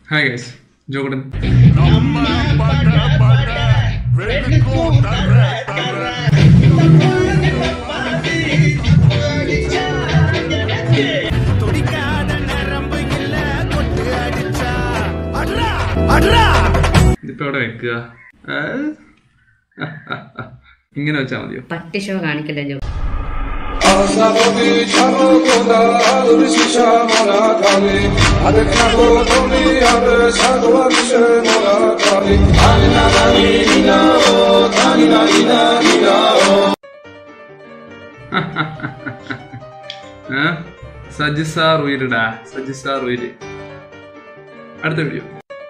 Hi guys ജോഗുടൻ ഇതിപ്പോ എവിടെ വെക്കുക ഏ? ഇങ്ങനെ വെച്ചാ മതിയോ പട്ടി ഷോ കാണിക്കില്ല ജോ 아사보기 차보고다 으르시샤 모나가니 아득하고 돈이 아들 사도와 미세 모나가니 아니나나니 니나오 다니나 니나 니나오 ഏ? സജിസാർ ഉയരിടാ സജിസാർ ഉയര് അടുത്ത വീഡിയോ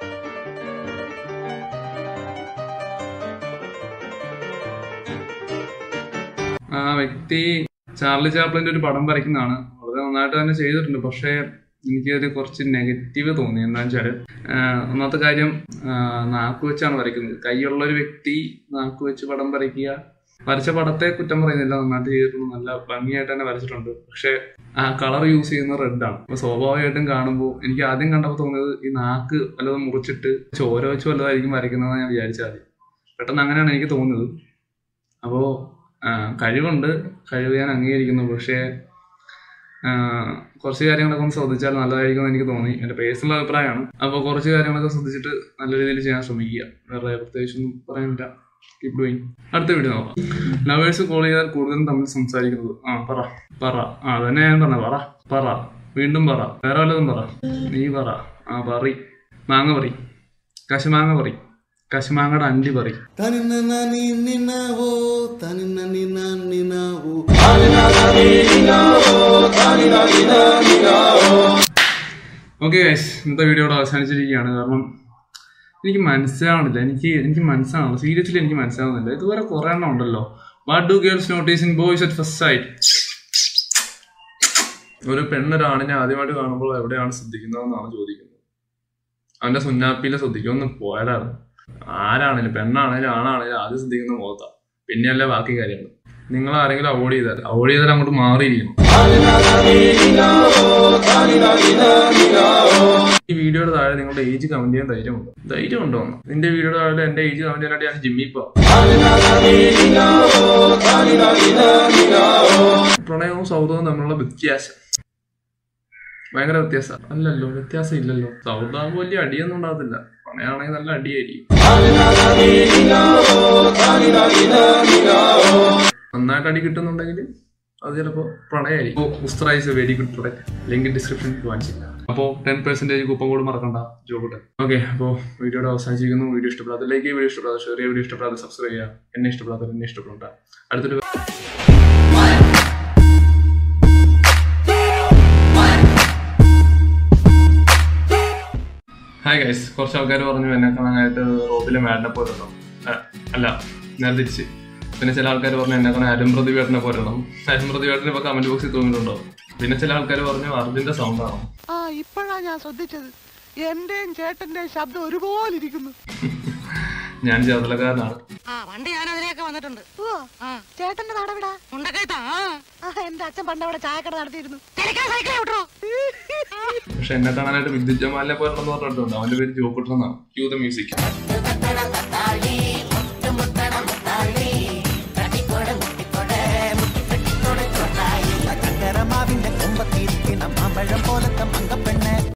ആ വ്യക്തി ചാർലി ചാപ്ലിന്റെ ഒരു പടം വരയ്ക്കുന്നതാണ് വളരെ നന്നായിട്ട് തന്നെ ചെയ്തിട്ടുണ്ട് പക്ഷേ എനിക്കത് കുറച്ച് നെഗറ്റീവ് തോന്നി എന്താണെന്ന് വെച്ചാല് ആ, ഒന്നാമത്തെ കാര്യം ആ, നാക്ക് വെച്ചാണ് വരയ്ക്കുന്നത് കൈയുള്ള ഒരു വ്യക്തി നാക്ക് വെച്ച് പടം വരയ്ക്കുക വരച്ച പടത്തെ കുറ്റം പറയുന്നില്ല നന്നായിട്ട് ചെയ്തിട്ടുണ്ട് നല്ല ഭംഗിയായിട്ട് തന്നെ വരച്ചിട്ടുണ്ട് പക്ഷെ ആ കളർ യൂസ് ചെയ്യുന്ന റെഡ് ആണ് അപ്പൊ സ്വാഭാവികമായിട്ടും കാണുമ്പോൾ എനിക്ക് ആദ്യം കണ്ടപ്പോൾ തോന്നിയത് ഈ നാക്ക് വല്ലതും മുറിച്ചിട്ട് ചോര വെച്ച് വല്ലതായിരിക്കും വരയ്ക്കുന്നതെന്ന് ഞാൻ വിചാരിച്ചത് ആദ്യം പെട്ടെന്ന് അങ്ങനെയാണ് എനിക്ക് തോന്നിയത് അപ്പോൾ കഴിവുണ്ട് കഴിവ് ഞാൻ അംഗീകരിക്കുന്നു പക്ഷേ ആ, കുറച്ച് കാര്യങ്ങളൊക്കെ ഒന്ന് ശ്രദ്ധിച്ചാൽ നല്ലതായിരിക്കും എന്ന് എനിക്ക് തോന്നി എൻ്റെ പേഴ്സണൽ അഭിപ്രായമാണ് അപ്പോൾ കുറച്ച് കാര്യങ്ങളൊക്കെ ശ്രദ്ധിച്ചിട്ട് നല്ല രീതിയിൽ ചെയ്യാൻ ശ്രമിക്കുക വേറെ പ്രത്യേകിച്ചൊന്നും പറയാനില്ല കീപ് ഡൂയിങ് അടുത്ത വീഡിയോ നോക്കാം ലവേഴ്സ് കോൾ ചെയ്താൽ കൂടുതലും തമ്മിൽ സംസാരിക്കുന്നത് ആ പറ പറ ആ അതന്നെ ഞാൻ പറഞ്ഞ പറ പറ വീണ്ടും പറ വേറെ വല്ലതും പറ നീ പറ ആ പറി മാങ്ങ പറി കശുമാങ്ങ പറി കശുമാങ്ങയുടെ അണ്ടി പറി ഓക്കെ ഗൈസ് ഇന്നത്തെ വീഡിയോയുടെ അവസാനിച്ചിരിക്കുകയാണ് കാരണം എനിക്ക് മനസ്സിലാവണില്ല എനിക്ക് എനിക്ക് മനസ്സിലാവണം സീരിയസ്ലി എനിക്ക് മനസ്സിലാവുന്നില്ല ഇതുവരെ കുറെ എണ്ണം ഉണ്ടല്ലോ what do girls notice in boys at first sight ഒരു പെണ്ണൊരാണിനെ ആദ്യമായിട്ട് കാണുമ്പോൾ എവിടെയാണ് ശ്രദ്ധിക്കുന്നതെന്നാണ് ചോദിക്കുന്നത് അവന്റെ സുന്നാപ്പിയിലെ ശ്രദ്ധിക്കും ഒന്ന് പോയതാണ് ആരാണേലും പെണ്ണാണേലും ആണാണേലും ആദ്യം ശ്രദ്ധിക്കുന്ന മുഖത്താ പിന്നെയല്ലേ ബാക്കി കാര്യങ്ങൾ നിങ്ങൾ ആരെങ്കിലും അവോയ്ഡ് ചെയ്താൽ അവോയ്ഡ് ചെയ്താൽ അങ്ങോട്ട് മാറിയിരിക്കണം ഈ വീഡിയോയുടെ താഴെ നിങ്ങളുടെ ഏജ് കമന്റ് ചെയ്യാൻ ധൈര്യമുണ്ടോ ധൈര്യമുണ്ടോ എന്ന് നിന്റെ വീഡിയോയുടെ താഴെ എന്റെ ഏജ് കമന്റ് ചെയ്യാനായിട്ട് ഞാൻ ജിമ്മിൽ പോവാം പ്രണയവും സൗഹൃദവും തമ്മിലുള്ള വ്യത്യാസം ഭയങ്കര വ്യത്യാസം അല്ലല്ലോ വ്യത്യാസം ഇല്ലല്ലോ സൗഹൃദമാകുമ്പോൾ വലിയ അടിയൊന്നും ഉണ്ടാകത്തില്ല പ്രണയമാണെങ്കിൽ നല്ല അടിയായിരിക്കും നന്നായിട്ട് അടി കിട്ടുന്നുണ്ടെങ്കിൽ അത് ചിലപ്പോൾ പ്രണയമായിരിക്കും ഉസ്ത്രൈസ് വെരി ഗുഡ് പ്രൊഡക്റ്റ് ലിങ്ക് ഡിസ്ക്രിപ്ഷനിൽ വാങ്ങിച്ചില്ല അപ്പോൾ ടെൻ പെർസെന്റേജ് കൂപ്പൺ കോഡ് മറക്കണ്ട ജോബട്ടെ ഓക്കെ അപ്പോൾ വീഡിയോയുടെ അവസാനിച്ചിരിക്കുന്നു വീഡിയോ ഇഷ്ടപ്പെടാത്ത ലൈക്ക് വീഡിയോ ഇഷ്ടപ്പെടാതെ ഷെയർ ചെയ്യുക വീഡിയോ ഇഷ്ടപ്പെടാതെ സബ്സ്ക്രൈബ് ചെയ്യുക എന്നെ ഇഷ്ടപ്പെടാത്ത എന്നെ ഇഷ്ടപ്പെടണ്ട അടുത്തൊരു ഹായ് ഗൈസ് കുറച്ച് ആൾക്കാർ പറഞ്ഞു എന്നെ കാണാനായിട്ട് റോബിലെ മാഡിനെ പോലെ ഉണ്ടോ അല്ല നേരെ തിരിച്ച് പിന്നെ ചില ആൾക്കാർ പറഞ്ഞു എന്നെ കാണാൻ അരും പ്രതിവേട്ടനെ പോലെ ഉണ്ടോ അരും പ്രതിവേട്ടനെ ഇപ്പൊ കമന്റ് ബോക്സിൽ തോന്നിയിട്ടുണ്ടോ പിന്നെ ചില ആൾക്കാർ പറഞ്ഞു അർജുന്റെ സൗണ്ട് ആണോ ആ ഇപ്പോഴാ ഞാൻ ശ്രദ്ധിച്ചത് എന്റെയും ചേട്ടന്റെയും ശബ്ദം ഒരുപോലെ ഇരിക്കുന്നു ഞാൻ ചേർത്തലക്കാരനാണ് ആ പണ്ട് ഞാൻ അതിനെയൊക്കെ വന്നിട്ടുണ്ട് ഓ ചേട്ടന്റെ നാടെവിടാ മുണ്ടക്കയത്താ ആ എന്റെ അച്ഛൻ പണ്ട് അവിടെ ചായക്കട നടത്തിയിരുന്നു തിരക്കാൻ സൈക്കിളെ വിട്ടോ പക്ഷെ എന്നെ കാണാനായിട്ട് വിദ്യുത് ജമാലിനെ പോലെ ഉണ്ടെന്ന് പറഞ്ഞിട്ടുണ്ട് അവന്റെ പേര് ജോക്കുട്ടെന്നാണ് ക്യൂ ദ മ്യൂസിക് തത്തട തത്താടി